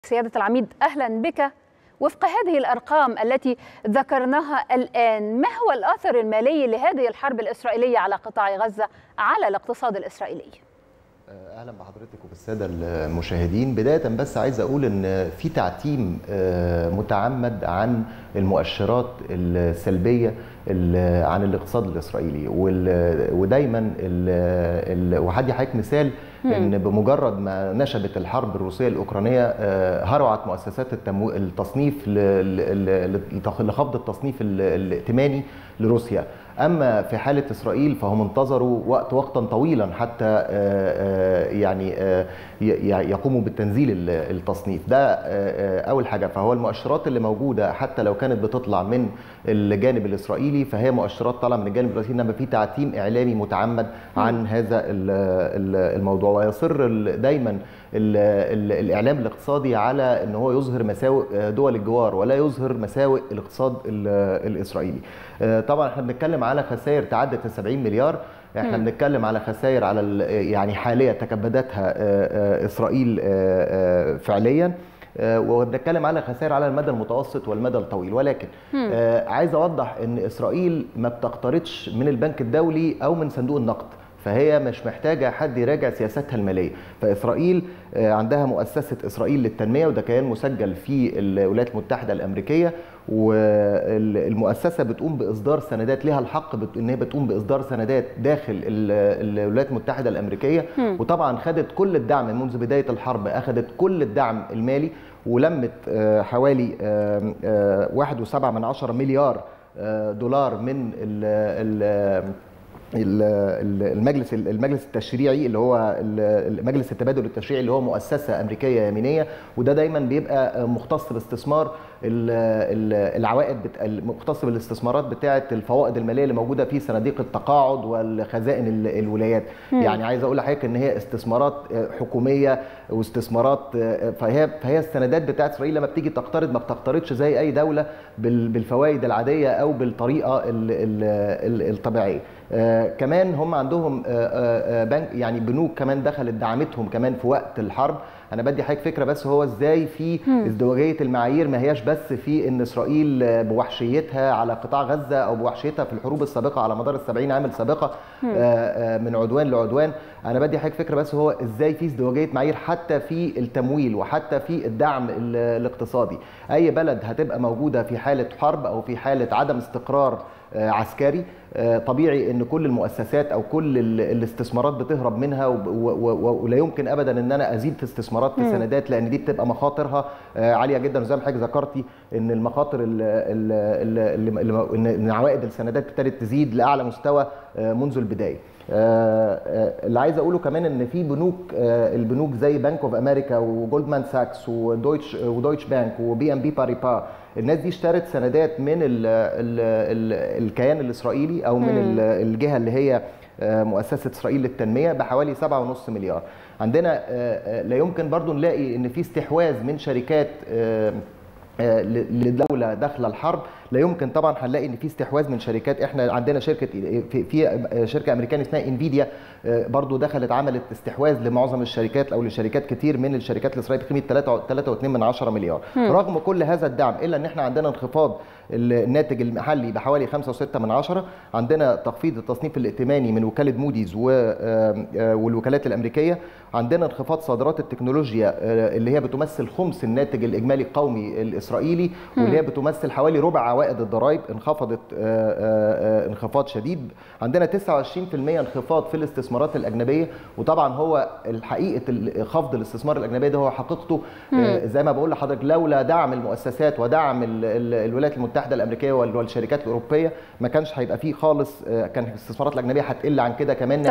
سيادة العميد أهلا بك وفق هذه الأرقام التي ذكرناها الآن ما هو الأثر المالي لهذه الحرب الإسرائيلية على قطاع غزة على الاقتصاد الإسرائيلي؟ اهلا بحضرتك وبالساده المشاهدين بدايه بس عايز اقول ان في تعتيم متعمد عن المؤشرات السلبيه عن الاقتصاد الاسرائيلي ودايما وهدي حضرتك مثال ان بمجرد ما نشبت الحرب الروسيه الاوكرانيه هرعت مؤسسات التصنيف لخفض التصنيف الائتماني لروسيا اما في حاله اسرائيل فهم انتظروا وقت وقتا طويلا حتى يعني يقوموا بالتنزيل التصنيف ده اول حاجه فهو المؤشرات اللي موجوده حتى لو كانت بتطلع من الجانب الاسرائيلي فهي مؤشرات طالعه من الجانب الاسرائيلي انما في تعتيم اعلامي متعمد عن هذا الموضوع ويصر دايما الاعلام الاقتصادي على ان هو يظهر مساوئ دول الجوار ولا يظهر مساوئ الاقتصاد الاسرائيلي طبعا احنا بنتكلم على خسائر تعدت ال 70 مليار احنا بنتكلم على خسائر على يعني حاليه تكبدتها اسرائيل فعليا وبنتكلم على خسائر على المدى المتوسط والمدى الطويل ولكن آه عايز اوضح ان اسرائيل ما بتقترضش من البنك الدولي او من صندوق النقد فهي مش محتاجه حد يراجع سياستها الماليه فاسرائيل عندها مؤسسه اسرائيل للتنميه وده كيان مسجل في الولايات المتحده الامريكيه والمؤسسه بتقوم باصدار سندات لها الحق ان هي بتقوم باصدار سندات داخل الولايات المتحده الامريكيه وطبعا خدت كل الدعم منذ بدايه الحرب اخذت كل الدعم المالي ولمت حوالي 1.7 مليار دولار من ال المجلس المجلس التشريعي اللي هو مجلس التبادل التشريعي اللي هو مؤسسه امريكيه يمينيه وده دايما بيبقى مختص باستثمار العوائد مختص بالاستثمارات بتاعه الفوائد الماليه اللي موجوده في صناديق التقاعد والخزائن الولايات م. يعني عايز اقول لحضرتك ان هي استثمارات حكوميه واستثمارات فهي فهي السندات بتاعه اسرائيل لما بتيجي تقترض ما بتقترضش زي اي دوله بالفوائد العاديه او بالطريقه الطبيعيه آه كمان هم عندهم آه آه بنك يعني بنوك كمان دخلت دعمتهم كمان في وقت الحرب انا بدي حضرتك فكره بس هو ازاي في ازدواجيه المعايير ما هياش بس في ان اسرائيل بوحشيتها على قطاع غزه او بوحشيتها في الحروب السابقه على مدار ال70 عام السابقه من عدوان لعدوان انا بدي حضرتك فكره بس هو ازاي في ازدواجيه معايير حتى في التمويل وحتى في الدعم الاقتصادي اي بلد هتبقى موجوده في حاله حرب او في حاله عدم استقرار عسكري طبيعي ان كل المؤسسات او كل الاستثمارات بتهرب منها ولا يمكن ابدا ان انا ازيد في استثمارات في سندات لان دي بتبقى مخاطرها عاليه جدا وزي ما حضرتك ذكرتي ان المخاطر ان عوائد السندات ابتدت تزيد لاعلى مستوى منذ البدايه اللي عايز اقوله كمان ان في بنوك البنوك زي بنك اوف امريكا وجولدمان ساكس ودويتش ودويتش بانك وبي ام بي باريبا الناس دي اشترت سندات من ال ال ال الكيان الاسرائيلي او من الجهه اللي هي مؤسسه اسرائيل للتنميه بحوالي 7.5 مليار عندنا لا يمكن برضو نلاقي ان في استحواذ من شركات لدوله داخله الحرب لا يمكن طبعا هنلاقي ان في استحواذ من شركات احنا عندنا شركه في, في شركه امريكانيه اسمها انفيديا برضو دخلت عملت استحواذ لمعظم الشركات او لشركات كتير من الشركات الاسرائيليه بقيمه 3.2 من 10 مليار م. رغم كل هذا الدعم الا ان احنا عندنا انخفاض الناتج المحلي بحوالي 5.6 من 10 عندنا تخفيض التصنيف الائتماني من وكاله موديز والوكالات الامريكيه عندنا انخفاض صادرات التكنولوجيا اللي هي بتمثل خمس الناتج الاجمالي القومي الاسرائيلي واللي هي بتمثل حوالي ربع عوائد الضرائب انخفضت انخفاض شديد عندنا 29% انخفاض في الاستثمارات الاجنبيه وطبعا هو الحقيقه خفض الاستثمار الاجنبي ده هو حقيقته زي ما بقول لحضرتك لولا دعم المؤسسات ودعم الولايات المتحده الامريكيه والشركات الاوروبيه ما كانش هيبقى فيه خالص كان الاستثمارات الاجنبيه هتقل عن كده كمان